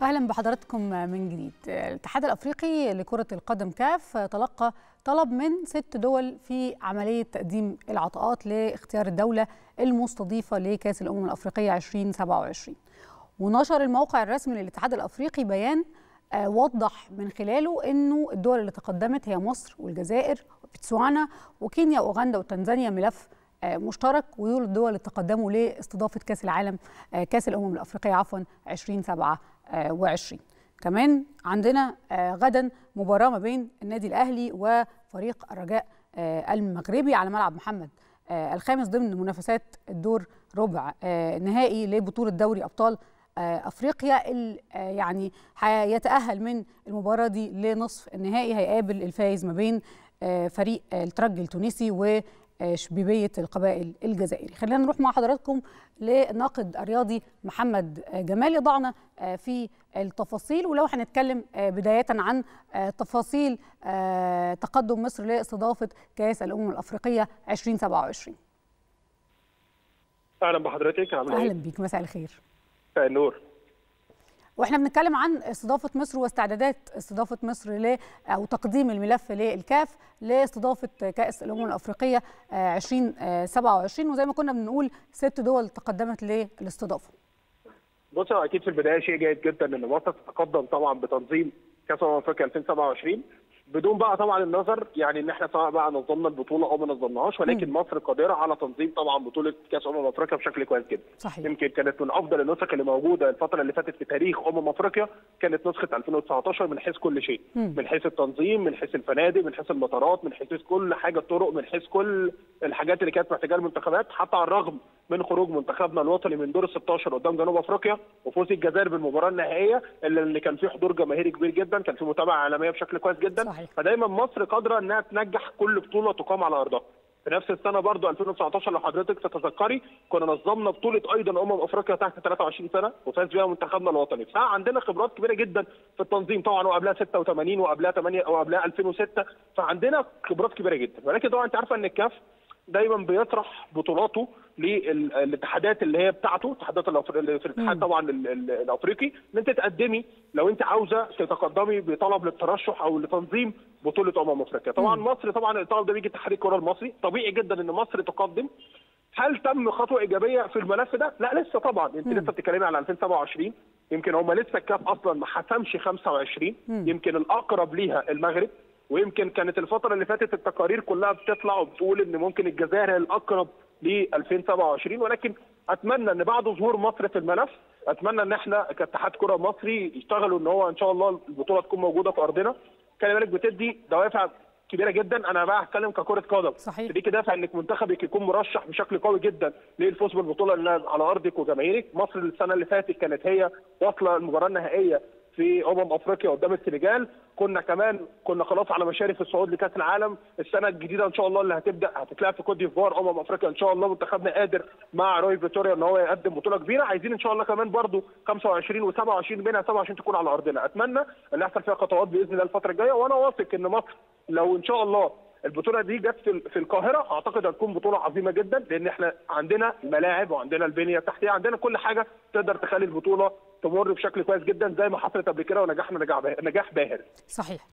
اهلا بحضراتكم من جديد الاتحاد الافريقي لكره القدم كاف تلقى طلب من ست دول في عمليه تقديم العطاءات لاختيار الدوله المستضيفه لكاس الامم الافريقيه 2027 ونشر الموقع الرسمي للاتحاد الافريقي بيان وضح من خلاله انه الدول اللي تقدمت هي مصر والجزائر وبتسوانا وكينيا واوغندا وتنزانيا ملف مشترك ودول الدول اللي تقدموا لاستضافه كاس العالم كاس الامم الافريقيه عفوا 2027 كمان عندنا غدا مباراه ما بين النادي الاهلي وفريق الرجاء المغربي على ملعب محمد الخامس ضمن منافسات الدور ربع نهائي لبطوله دوري ابطال افريقيا اللي يعني هيتاهل من المباراه دي لنصف النهائي هيقابل الفايز ما بين فريق الترجي التونسي و شبيبيه القبائل الجزائري خلينا نروح مع حضراتكم للناقد الرياضي محمد جمال يضعنا في التفاصيل ولو هنتكلم بدايه عن تفاصيل تقدم مصر لاستضافه كاس الامم الافريقيه 2027 اهلا بحضرتك عامل اهلا بيك مساء الخير مساء النور واحنا بنتكلم عن استضافه مصر واستعدادات استضافه مصر ل او تقديم الملف للكاف لاستضافه كاس الامم الافريقيه 2027 وزي ما كنا بنقول ست دول تقدمت للاستضافه. بص اكيد في البدايه شيء جيد جدا ان مصر تتقدم طبعا بتنظيم كاس الامم الافريقيه 2027 بدون بقى طبعا النظر يعني ان احنا سواء بقى نظمنا البطوله او ما نظمناهاش ولكن م. مصر قادره على تنظيم طبعا بطوله كاس امم افريقيا بشكل كويس جدا. صحيح. يمكن كانت من افضل النسخ اللي موجوده الفتره اللي فاتت في تاريخ امم افريقيا كانت نسخه 2019 من حيث كل شيء، م. من حيث التنظيم، من حيث الفنادق، من حيث المطارات، من حيث كل حاجه الطرق، من حيث كل الحاجات اللي كانت محتاجاها المنتخبات حتى على الرغم من خروج منتخبنا الوطني من دور ال 16 قدام جنوب افريقيا وفوز الجزائر بالمباراه النهائيه اللي كان فيه حضور جماهيري كبير جدا، كان فيه متابعه عالميه بشكل كويس جدا، صحيح. فدايما مصر قادره انها تنجح كل بطوله تقام على ارضها. في نفس السنه برضه 2019 لو حضرتك تتذكري كنا نظمنا بطوله ايضا امم افريقيا تحت 23 سنه وفاز بيها منتخبنا الوطني فعندنا خبرات كبيره جدا في التنظيم طبعا وقبلها 86 وقبلها 8 وقبلها 2006 فعندنا خبرات كبيره جدا ولكن طبعا انت عارفه ان الكاف دايما بيطرح بطولاته للاتحادات اللي هي بتاعته اتحادات في الاتحاد طبعا الافريقي ان انت تقدمي لو انت عاوزه تتقدمي بطلب للترشح او لتنظيم بطوله امم افريقيا طبعا مم. مصر طبعا الطلب ده بيجي اتحاد الكره المصري طبيعي جدا ان مصر تقدم هل تم خطوه ايجابيه في الملف ده؟ لا لسه طبعا انت مم. لسه بتتكلمي على 2027 يمكن هم لسه الكاف اصلا ما حسمش 25 مم. يمكن الاقرب ليها المغرب ويمكن كانت الفتره اللي فاتت التقارير كلها بتطلع وبتقول ان ممكن الجزائر هي الاقرب ل 2027 ولكن اتمنى ان بعد ظهور مصر في الملف اتمنى ان احنا كاتحاد كره مصري يشتغلوا ان هو ان شاء الله البطوله تكون موجوده في ارضنا خلي بالك بتدي دوافع كبيره جدا انا بقى هتكلم ككره قدم صحيح تديكي دافع انك منتخبك يكون مرشح بشكل قوي جدا للفوز بالبطوله على ارضك وجماهيرك مصر السنه اللي فاتت كانت هي واصله المباراه النهائيه في امم افريقيا قدام السنغال كنا كمان كنا خلاص على مشارف الصعود لكاس العالم السنه الجديده ان شاء الله اللي هتبدا هتتلعب في كوت ديفوار امم افريقيا ان شاء الله منتخبنا قادر مع روي فيتوريا ان هو يقدم بطوله كبيره عايزين ان شاء الله كمان برضو 25 و27 منها 27 تكون على ارضنا اتمنى ان يحصل فيها خطوات باذن الله الفتره الجايه وانا واثق ان مصر لو ان شاء الله البطوله دي جت في القاهره اعتقد هتكون بطوله عظيمه جدا لان احنا عندنا الملاعب وعندنا البنيه التحتيه عندنا كل حاجه تقدر تخلي البطوله تمر بشكل كويس جدا زي ما حصلت قبل كده ونجحنا نجاح باهر صحيح